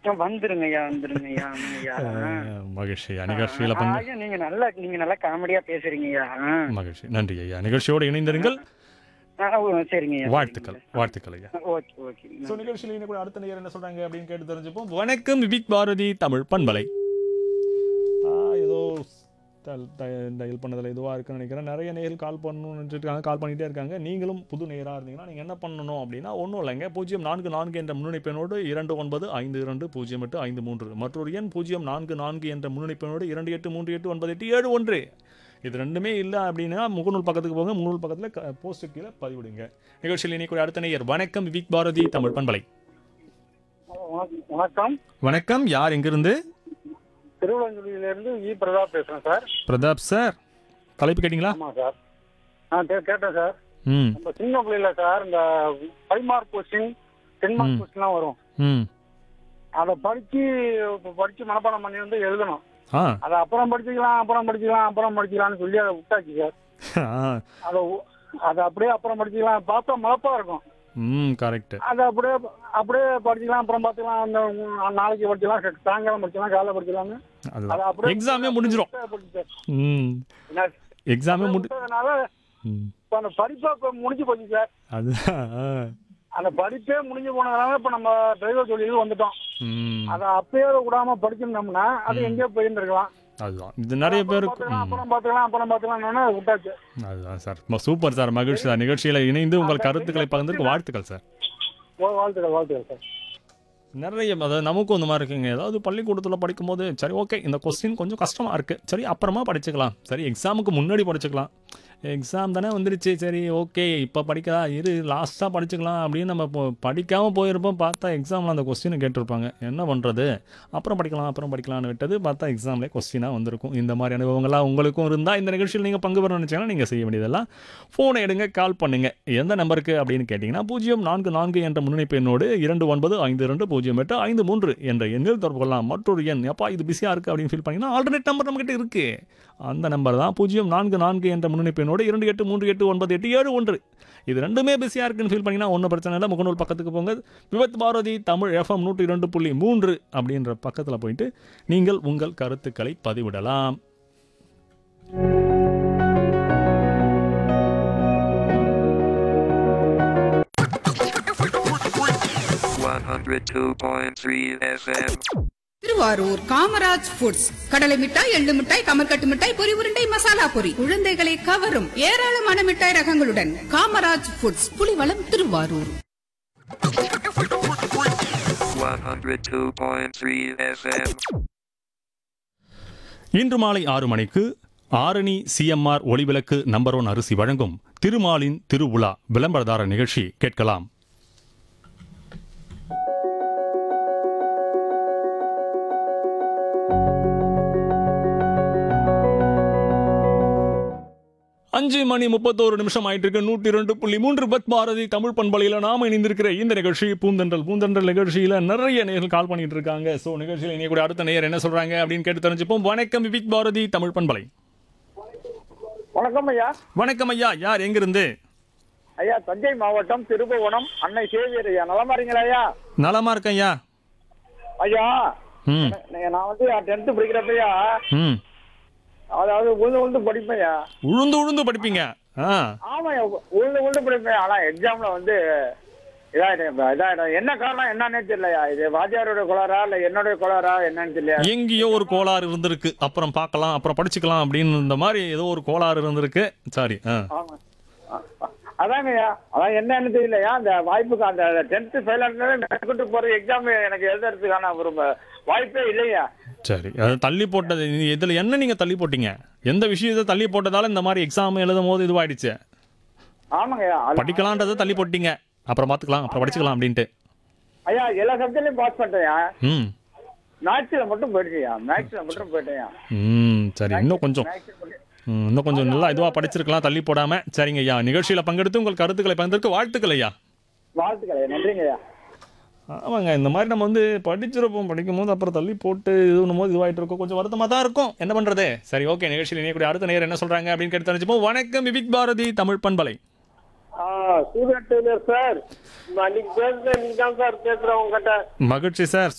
வந்துருங்க ஐயா வந்துருங்க ஐயா ஆமாங்க ஐயா அஹ், மகிழ்ச்சி ஐயா நிகழ்ச்சியில பங்கு ஐயா நீங்க நல்லா நீங்க நல்லா காமெடியா பேசுறீங்க ஐயா ஆ. மகிழ்ச்சி நன்றி ஐயா நிகழ்ச்சியோடு இணைந்திருங்கள் ஆ, ஓ, சரிங்க ஐயா வாழ்த்துக்கள் வாழ்த்துக்கள் ஐயா ஓகே ஓகே ஸோ நிகழ்ச்சியில் இன்னும் கூட அடுத்த நேரம் என்ன சொல்றாங்க அப்படின்னு கேட்டு தெரிஞ்சுப்போம் வணக்கம் விவிக் பாரதி தமிழ் பண்பலை ஆ, ஏதோ டயல் பண்ணதில் இதுவாக இருக்குன்னு நினைக்கிறேன் நிறைய நேயர்கள் கால் பண்ணணும்னு இருக்காங்க கால் பண்ணிகிட்டே இருக்காங்க நீங்களும் புது நேயராக இருந்தீங்கன்னா நீங்கள் என்ன பண்ணணும் அப்படின்னா ஒன்றும் இல்லைங்க பூஜ்ஜியம் நான்கு நான்கு என்ற முன்னிணைப்பெண்ணோடு இரண்டு ஒன்பது ஐந்து இரண்டு பூஜ்ஜியம் எட்டு ஐந்து மூன்று மற்றொரு எண் பூஜ்ஜியம் நான்கு நான்கு என்ற முன்னிணைப்பெண்ணோடு இரண்டு எட்டு மூன்று எட்டு ஒன்பது எட்டு ஏழு ஒன்று இது ரெண்டுமே இல்லை அப்படின்னா முகநூல் பக்கத்துக்கு போங்க முகநூல் பக்கத்தில் போஸ்ட்டு கீழே பதிவிடுங்க நிகழ்ச்சியில் இணைக்கூடிய அடுத்த நேயர் வணக்கம் விவிக் பாரதி தமிழ் பண்பலை வணக்கம். வணக்கம் வணக்கம் யார் எங்கிருந்து திருவள்ளூரில இருந்து இ பிரதாப் பேசுறேன் சார் பிரதாப் சார் தலைப்பு கேட்டிங்களா ஆமா சார் ஆ கே- கேட்டேன் சார் ம் நம்ம சின்ன பிள்ளைல சார் இந்த five mark question ten mark கொஸ்டின்லாம் வரும் ம் அதை படிச்சு படிச்சு மனப்பாடம் பண்ணி வந்து எழுதணும் ஆ அதை அப்புறம் படிச்சுக்கலாம் அப்புறம் படிச்சுக்கலாம் அப்புறம் படிச்சுக்கலாம்னு சொல்லி அதை விட்டாச்சு சார் ஆ அதை ஒ- அதை அப்படியே அப்புறம் படிச்சுக்கலாம் பார்த்தா மலப்பா இருக்கும் ம் கரெக்ட் அதை அப்படியே அப்படியே படிச்சுக்கலாம் அப்புறம் பார்த்துக்கலாம் அந்த உம், நாளைக்கு படிச்சுக்கலாம் ச- சாயங்காலம் படிச்சுக்கலாம் காலைல படிச்சுக்கலாம்னு அதை அதுதான் அப்படியே எக்ஸாமே முடிஞ்சிரும் விட்டாச்சு சார். ம் என்ன, எக்ஸாமே முடி விட்டதுனால ம் இப்ப அந்த படிப்பை இப்ப முடிஞ்சு போச்சு சார் அதுதான் ஆ. அந்த படிப்பே முடிஞ்சு போனதுனால இப்ப நம்ம டிரைவர் தொழிலுக்கு வந்துட்டோம் ம் அதை அப்பயே விடாம படிச்சிருந்தோம்னா அது எங்கேயோ போயிருந்திருக்கலாம் அதுதான் இது நிறைய பேருக்கு பார்த்துக்கலாம் ம் அப்புறம் பார்த்துக்கலாம் அப்புறம் பார்த்துக்கலாம் விட்டாச்சு அதுதான் சார் ம- சூப்பர் சார் மகிழ்ச்சி சார் நிகழ்ச்சியில் இணைந்து உங்கள் கருத்துக்களை பகிர்ந்ததுக்கு வாழ்த்துக்கள் சார் வா- வாழ்த்துக்கள் வாழ்த்துக்கள் சார் நிறைய அதாவது நமக்கும் இந்த மாதிரி இருக்குங்க ஏதாவது பள்ளிக்கூடத்தில் படிக்கும்போது சரி ஓகே இந்த கொஸ்டின் கொஞ்சம் கஷ்டமாக இருக்குது சரி அப்புறமா படிச்சுக்கலாம் சரி எக்ஸாமுக்கு முன்னாடி படிச்சுக்கலாம் எக்ஸாம் தானே வந்துருச்சு சரி ஓகே இப்போ படிக்கலாம் இரு லாஸ்ட்டாக படிச்சுக்கலாம் அப்படின்னு நம்ம இப்போ படிக்காமல் போயிருப்போம் பார்த்தா எக்ஸாமில் அந்த கொஸ்டினை கேட்டிருப்பாங்க என்ன பண்ணுறது அப்புறம் படிக்கலாம் அப்புறம் படிக்கலாம்னு விட்டது பார்த்தா எக்ஸாம்லேயே கொஸ்டினாக வந்திருக்கும் இந்த மாதிரி அனுபவங்கள்லாம் உங்களுக்கும் இருந்தால் இந்த நிகழ்ச்சியில் நீங்கள் பங்கு பெற நினச்சிங்கன்னா நீங்கள் செய்ய வேண்டியதெல்லாம் ஃபோனை எடுங்க கால் பண்ணுங்க எந்த நம்பருக்கு அப்படின்னு கேட்டிங்கன்னா பூஜ்ஜியம் நான்கு நான்கு என்ற முன்னிணைப்பு எண்ணோடு இரண்டு ஒன்பது ஐந்து ரெண்டு பூஜ்ஜியம் எட்டு ஐந்து மூன்று என்ற எண்ணில் தொடர்பு கொள்ளலாம் மற்றொரு எண் எப்பா இது பிஸியாக இருக்குது அப்படின்னு ஃபீல் பண்ணிங்கன்னா ஆல்டர்னேட் நம்பர் நம்மகிட்ட இருக்குது அந்த நம்பர் தான் பூஜ்ஜியம் நான்கு நான்கு என்ற முன்னிணைப்பு எண்ணோடு இரண்டு எட்டு மூன்று எட்டு ஒன்பது எட்டு ஏழு ஒன்று இது ரெண்டுமே பிஸியாக இருக்குன்னு ஃபீல் பண்ணிங்கன்னா ஒன்றும் பிரச்சனை இல்லை முகநூல் பக்கத்துக்கு போங்க விவத் பாரதி தமிழ் எஃப்எம் நூற்றி இரண்டு புள்ளி மூன்று அப்படின்ற பக்கத்தில் போயிட்டு நீங்கள் உங்கள் கருத்துக்களை பதிவிடலாம் One hundred two point three FM. Thiruvarur Kamaraj Foods கடலை மிட்டாய் எள்ளு மிட்டாய் கமர்கட்டு மிட்டாய் பொரி உருண்டை மசாலா பொரி குழந்தைகளை கவரும் ஏராளமான மிட்டாய் ரகங்களுடன் Kamaraj Foods Pulivalam Thiruvarur One hundred two point three FM. இன்று மாலை ஆறு மணிக்கு Arani CMR Olivilakku number one அரிசி வழங்கும் திருமாலின் திருவுலா விளம்பரதார நிகழ்ச்சி கேட்கலாம் அஞ்சு மணி முப்பத்தோரு நிமிஷம் ஆயிட்டு இருக்கு நூற்றி ரெண்டு புள்ளி மூன்று பத் பாரதி தமிழ் பண்பலையில் நாம இணைந்திருக்கிற இந்த நிகழ்ச்சி பூந்தென்றல் பூந்தென்றல் நிகழ்ச்சியில நிறைய நேர்கள் கால் பண்ணிட்டு இருக்காங்க ஸோ நிகழ்ச்சியில் இணையக்கூடிய அடுத்த நேயர் என்ன சொல்றாங்க அப்படின்னு கேட்டு தெரிஞ்சுப்போம் வணக்கம் விவிக் பாரதி தமிழ் பண்பலை வணக்கம் ஐயா வணக்கம் ஐயா யார் எங்கிருந்து ஐயா தஞ்சை மாவட்டம் திருபுவனம் அன்னை சேவியர் ஐயா நலமா இருக்கீங்களா ஐயா நலமா இருக்கேன் ஐயா ஐயா ம் நீங்க நான் வந்து டென்த் படிக்கிறப்பையா ம் அதாவது உழுந்து உழுந்து படிப்பேன்யா உழுந்து உழுந்து படிப்பீங்க ஆ ஆமாய்யா உழுந்து உழுந்து படிப்பேன் ஆனா எக்ஸாம்ல வந்து இதாயிடும் இதாயிடும் என்ன காரணம் என்னன்னே தெரியலையா இது வாத்தியாரோட குளாரா இல்ல என்னுடைய குளாரா என்னன்னு தெரியல எங்கேயோ ஒரு கோளாறு இருந்திருக்கு அப்புறம் பார்க்கலாம் அப்புறம் படிச்சுக்கலாம் அப்படின்னு இந்த மாதிரி ஏதோ ஒரு கோளாறு இருந்திருக்கு சாரி ஆ ஆமா அ- அ- அதாங்கய்யா அதான் என்னன்னு தெரியலையா அந்த வாய்ப்புக்கு அந்த டென்த் ஃபெயில் ஆனது மேற்கொண்டு போற எக்ஸாம் எனக்கு எழுதுறதுக்கான ஒரு ம- வாய்ப்பே இல்லையா சரி அது தள்ளி போட்டது இதில் என்ன நீங்கள் தள்ளி போட்டீங்க எந்த விஷயத்தை தள்ளி போட்டதால இந்த மாதிரி எக்ஸாம் எழுதும் போது இதுவாயிடுச்சு ஆமாங்கய்யா அது- படிக்கலான்றதை தள்ளி போட்டீங்க அப்புறம் பார்த்துக்கலாம் அப்புறம் படிச்சுக்கலாம் அப்படின்ட்டு ஐயா எல்லா சப்ஜெக்ட்லயும் பாஸ் பண்ணிட்டேயா ம் மேக்ஸ்ல மட்டும் போயிடுச்சியா மேக்ஸ்ல மட்டும் போயிட்டேயா ம் சரி இன்னும் கொஞ்சம் மேக்ஸ் மட்டும் ம், இன்னும் கொஞ்சம் நல்லா இதுவாக படிச்சிருக்கலாம் தள்ளி போடாம சரிங்க ஐயா நிகழ்ச்சியில் பங்கெடுத்து உங்கள் கருத்துக்களை பகிர்ந்ததற்கு வாழ்த்துக்கள் ஐயா வாழ்த்துக்கள் நன்றிங்கய்யா ஆமாங்க இந்த மாதிரி நம்ம வந்து படிச்சிருப்போம் படிக்கும் போது அப்புறம் தள்ளி போட்டு இது பண்ணும் போது இதுவாயிட்டு இருக்கும் கொஞ்சம் வருத்தமாக தான் இருக்கும் என்ன பண்ணுறது சரி ஓகே நிகழ்ச்சியில் இணையக்கூடிய அடுத்த நேரம் என்ன சொல்கிறாங்க அப்படின்னு கேட்டு தெரிஞ்சுப்போம் வணக்கம் விவிக் பாரதி தமிழ் பண்பலை சூர்யா டெய்லர் சார் அன்னைக்கு பேசுறேன் நீங்க தான் சார் பேசுறேன் உங்ககிட்ட மகிழ்ச்சி சார்